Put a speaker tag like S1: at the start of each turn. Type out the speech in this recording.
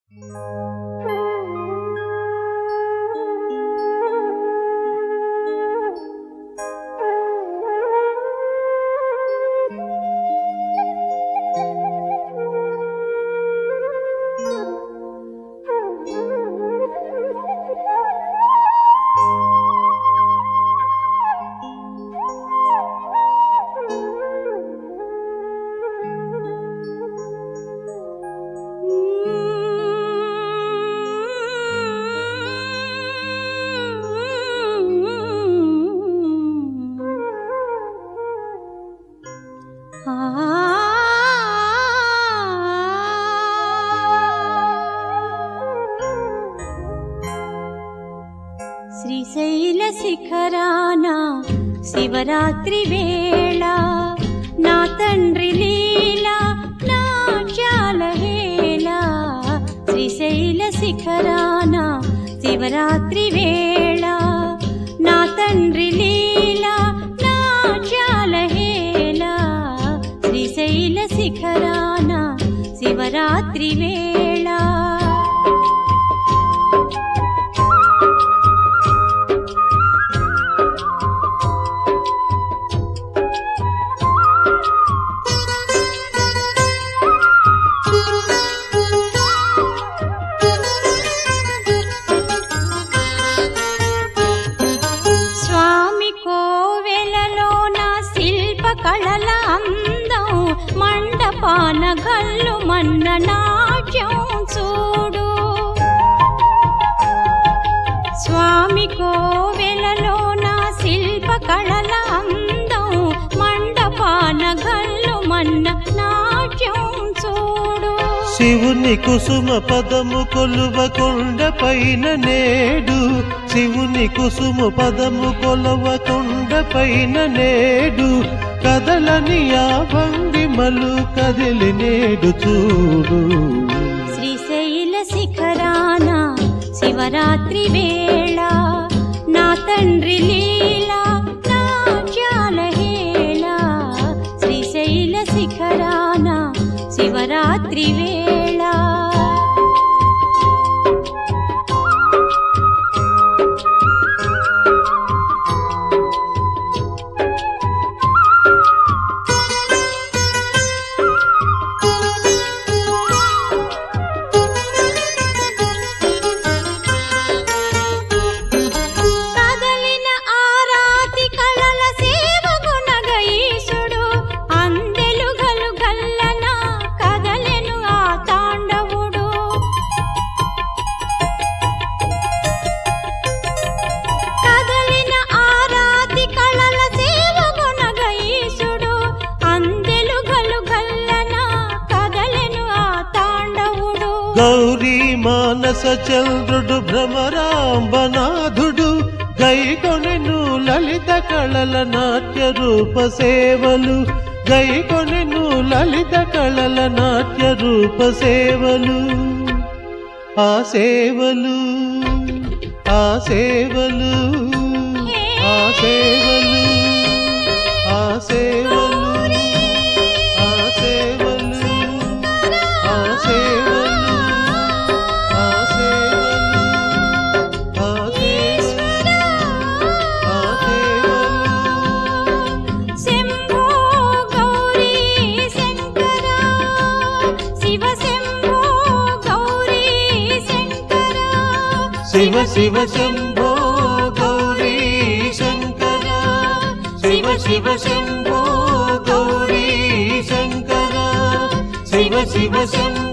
S1: శ్రీశైల శిఖరాన శివరాత్రి వేళ నా తండ్రి లీల నాట్యాల హేళ శ్రీశైల శిఖరాన శివరాత్రి వేళ నా తండ్రి లీల నాట్యాల హేళ శ్రీశైల శిఖరాన శివరాత్రి వేళ స్వామి కోవెలలోన శిల్ప కళల అందం మండపాన గల్లు మన్న నాట్యం చూడు స్వామి కోవెలలోన శిల్ప కళల అందం మండపాన గల్లు మన్న నాట్యం చూడు
S2: శివుని కుసుమ పదము కొలువ కొండ పైన నేడు శివుని కుసుమ పదము కొలవ కొండ పైన నేడు కదలని ఆ భంగిమలు కదిలి నేడు చూడు
S1: శ్రీశైల శిఖరాన శివరాత్రి వేళ నా తండ్రి లీల నాట్యాల హేళ శ్రీశైల శిఖరాన శివరాత్రి వేళ కదలిన ఆరాతి కళల సేవగునగ ఈశుడు అందెలు గలు గల్లన కదలెను ఆ తాండవుడు కదలిన ఆరాతి కళల సేవగునగ ఈశుడు అందెలు గలు గల్లన కదలెను ఆ తాండవుడు
S2: గౌరీ మానస చంద్రుడు భ్రమరాంబనాథుడు గైకొనెను లలిత కళల నాట్య రూప సేవలు గైకొనెను లలిత కళల నాట్య రూప సేవలు ఆ సేవలు ఆ సేవలు ఆ సేవలు ఆ సేవలు ఆ సేవలు ఆ సేవలు ఆ సేవలు ఆ సేవలు ఆ సేవలు
S1: శంభో గౌరీ శంకర శివ శంభో గౌరీ శంకర
S2: శివ శివ శంభో గౌరీ శంకర శివ శివ శంభో గౌరీ శంకర శివ శివ శంభో